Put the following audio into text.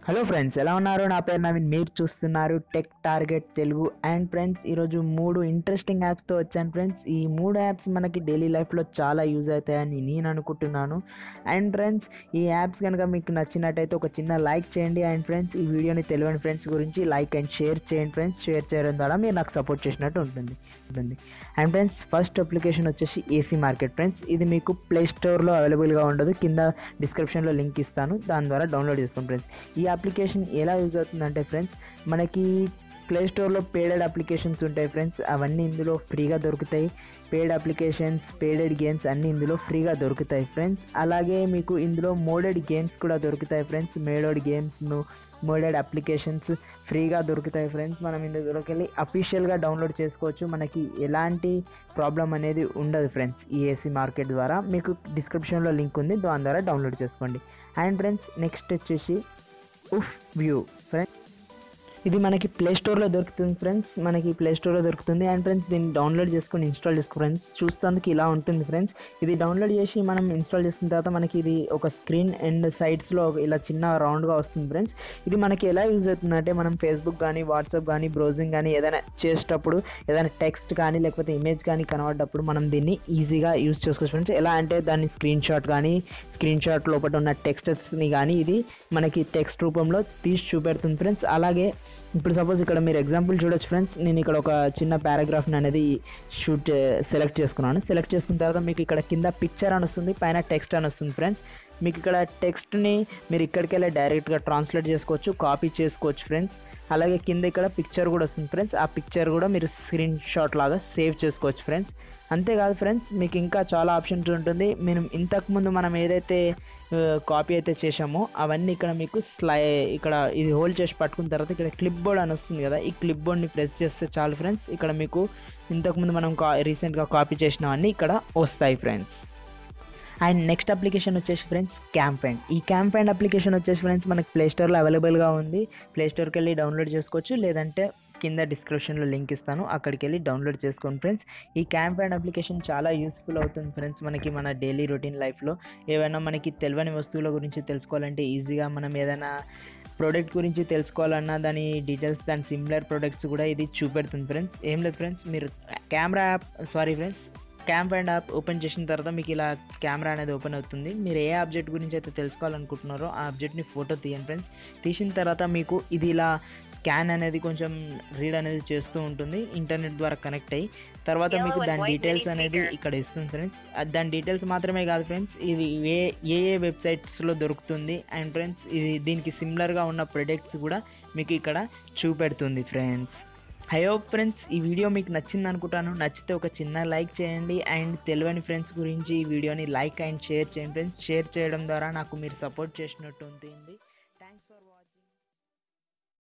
Hello friends ఎలా ఉన్నారు నా పేరు నవీన్ మీరు చూస్తున్నారు tech target Telugu and friends ఈరోజు మూడు ఇంట్రెస్టింగ్ యాప్స్తో వచ్చాను ఫ్రెండ్స్ ఈ మూడు యాప్స్ మనకి డైలీ లైఫ్లో చాలా యూజ్ అవుతాయని నేను అనుకుంటున్నాను అండ్ ఫ్రెండ్స్ ఈ యాప్స్ కనుక మీకు నచ్చినట్టయితే ఒక చిన్న లైక్ చేయండి అండ్ ఫ్రెండ్స్ ఈ వీడియోని తెలియని ఫ్రెండ్స్ గురించి లైక్ అండ్ షేర్ చేయండి ఫ్రెండ్స్ షేర్ చేయడం ద్వారా మీరు నాకు సపోర్ట్ చేసినట్టు ఉంటుంది ఉంటుంది అండ్ ఫ్రెండ్స్ ఫస్ట్ అప్లికేషన్ వచ్చేసి ఏసీ మార్కెట్ ఫ్రెండ్స్ ఇది మీకు ప్లే స్టోర్లో అవైలబుల్గా ఉండదు కింద డిస్క్రిప్షన్లో లింక్ ఇస్తాను దాని ద్వారా డౌన్లోడ్ చేసుకోండి ఫ్రెండ్స్ ఈ అప్లికేషన్ ఎలా యూజ్ అవుతుందంటే ఫ్రెండ్స్ మనకి ప్లే స్టోర్లో పేడెడ్ అప్లికేషన్స్ ఉంటాయి ఫ్రెండ్స్ అవన్నీ ఇందులో ఫ్రీగా దొరుకుతాయి పేడ్ అప్లికేషన్స్ పేడెడ్ గేమ్స్ అన్నీ ఇందులో ఫ్రీగా దొరుకుతాయి ఫ్రెండ్స్ అలాగే మీకు ఇందులో మోడెడ్ గేమ్స్ కూడా దొరుకుతాయి friends modded games modded applications ఫ్రీగా దొరుకుతాయి ఫ్రెండ్స్ మనం ఇందులోకి వెళ్ళి అఫీషియల్గా డౌన్లోడ్ చేసుకోవచ్చు మనకి ఎలాంటి ప్రాబ్లం అనేది ఉండదు ఫ్రెండ్స్ ఈ ఏసీ మార్కెట్ ద్వారా మీకు డిస్క్రిప్షన్లో లింక్ ఉంది దాని ద్వారా డౌన్లోడ్ చేసుకోండి అండ్ ఫ్రెండ్స్ నెక్స్ట్ వచ్చేసి ఉఫ్ వ్యూ ఫ్రెండ్స్ ఇది మనకి ప్లే స్టోర్లో దొరుకుతుంది ఫ్రెండ్స్ మనకి ప్లే స్టోర్లో దొరుకుతుంది అండ్ ఫ్రెండ్స్ దీన్ని డౌన్లోడ్ చేసుకొని ఇన్స్టాల్ చేసుకో ఫ్రెండ్స్ చూస్తానికి ఇలా ఉంటుంది ఫ్రెండ్స్ ఇది డౌన్లోడ్ చేసి మనం ఇన్స్టాల్ చేసిన తర్వాత మనకి ఇది ఒక స్క్రీన్ అండ్ సైడ్స్లో ఇలా చిన్న రౌండ్గా వస్తుంది ఫ్రెండ్స్ ఇది మనకి ఎలా యూజ్ అవుతుందంటే మనం ఫేస్బుక్ కానీ వాట్సాప్ కానీ బ్రౌజింగ్ కానీ ఏదైనా చేసేటప్పుడు ఏదైనా టెక్స్ట్ కానీ లేకపోతే ఇమేజ్ కానీ కనబడ్డప్పుడు మనం దీన్ని ఈజీగా యూజ్ చేసుకోవచ్చు ఫ్రెండ్స్ ఎలా అంటే దాన్ని స్క్రీన్ షాట్ కానీ స్క్రీన్ షాట్ లోపల ఉన్న టెక్స్ట్ని కానీ ఇది మనకి టెక్స్ట్ రూపంలో తీసి చూపెడుతుంది ఫ్రెండ్స్ అలాగే ఇప్పుడు సపోజ్ ఇక్కడ మీరు ఎగ్జాంపుల్ చూడొచ్చు ఫ్రెండ్స్ నేను ఇక్కడ ఒక చిన్న పారాగ్రాఫ్ని అనేది షూట్ సెలెక్ట్ చేసుకున్నాను సెలెక్ట్ చేసుకున్న తర్వాత మీకు ఇక్కడ కింద పిక్చర్ అని వస్తుంది పైన టెక్స్ట్ అని వస్తుంది ఫ్రెండ్స్ మీకు ఇక్కడ టెక్స్ట్ని మీరు ఇక్కడికి వెళ్ళి డైరెక్ట్గా ట్రాన్స్లేట్ చేసుకోవచ్చు కాపీ చేసుకోవచ్చు ఫ్రెండ్స్ అలాగే కింద ఇక్కడ పిక్చర్ కూడా వస్తుంది ఫ్రెండ్స్ ఆ పిక్చర్ కూడా మీరు స్క్రీన్ షాట్ లాగా సేవ్ చేసుకోవచ్చు ఫ్రెండ్స్ అంతేకాదు ఫ్రెండ్స్ మీకు ఇంకా చాలా ఆప్షన్స్ ఉంటుంది మేము ఇంతకుముందు మనం ఏదైతే కాపీ అయితే చేసామో అవన్నీ ఇక్కడ మీకు స్లై ఇక్కడ ఇది హోల్డ్ చేసి పట్టుకున్న తర్వాత ఇక్కడ క్లిప్ బోర్డ్ అని వస్తుంది కదా ఈ క్లిప్ బోర్డ్ని ప్రెస్ చేస్తే చాలు ఫ్రెండ్స్ ఇక్కడ మీకు ఇంతకుముందు మనం కా రీసెంట్గా కాపీ చేసినవన్నీ ఇక్కడ వస్తాయి ఫ్రెండ్స్ అండ్ నెక్స్ట్ అప్లికేషన్ వచ్చేసి ఫ్రెండ్స్ క్యాంప్ అండ్ ఈ క్యాంప్ అండ్ అప్లికేషన్ వచ్చేసి ఫ్రెండ్స్ మనకి ప్లే స్టోర్లో అవైలబుల్గా ఉంది ప్లే స్టోర్కి వెళ్ళి డౌన్లోడ్ చేసుకోవచ్చు లేదంటే కింద డిస్క్రిప్షన్లో లింక్ ఇస్తాను అక్కడికి వెళ్ళి డౌన్లోడ్ చేసుకోండి ఫ్రెండ్స్ ఈ క్యాంప్ అండ్ అప్లికేషన్ చాలా యూస్ఫుల్ అవుతుంది ఫ్రెండ్స్ మనకి మన డైలీ రొటీన్ లైఫ్లో ఏవైనా మనకి తెలియని వస్తువుల గురించి తెలుసుకోవాలంటే ఈజీగా మనం ఏదైనా ప్రోడక్ట్ గురించి తెలుసుకోవాలన్నా దాని డీటెయిల్స్ దాని సిమిలర్ ప్రోడక్ట్స్ కూడా ఇది చూపెడుతుంది ఫ్రెండ్స్ ఏం లేదు ఫ్రెండ్స్ మీరు camera app sorry friends camp and app open చేసిన తర్వాత మీకు ఇలా కెమెరా అనేది ఓపెన్ అవుతుంది మీరు ఏ ఆబ్జెక్ట్ గురించి అయితే తెలుసుకోవాలనుకుంటున్నారో ఆ ఆబ్జెక్ట్ని ఫోటో తీయండి ఫ్రెండ్స్ తీసిన తర్వాత మీకు ఇది ఇలా స్కాన్ అనేది కొంచెం రీడ్ అనేది చేస్తూ ఉంటుంది ఇంటర్నెట్ ద్వారా కనెక్ట్ అయ్యి తర్వాత Yellow మీకు and దాని white డీటెయిల్స్ mini అనేది speaker. ఇక్కడ ఇస్తుంది ఫ్రెండ్స్ అది దాని డీటెయిల్స్ మాత్రమే కాదు ఫ్రెండ్స్ ఇది ఏ ఏ ఏ వెబ్సైట్స్లో దొరుకుతుంది అండ్ ఫ్రెండ్స్ ఇది దీనికి సిమిలర్గా ఉన్న ప్రొడక్ట్స్ కూడా మీకు ఇక్కడ చూపెడుతుంది ఫ్రెండ్స్ ఐ హోప్ ఫ్రెండ్స్ ఈ వీడియో మీకు నచ్చింది అనుకుంటాను నచ్చితే ఒక చిన్న లైక్ చేయండి అండ్ తెలియని ఫ్రెండ్స్ గురించి ఈ వీడియోని లైక్ అండ్ షేర్ చేయండి ఫ్రెండ్స్ షేర్ చేయడం ద్వారా నాకు మీరు సపోర్ట్ చేసినట్టు ఉంటుంది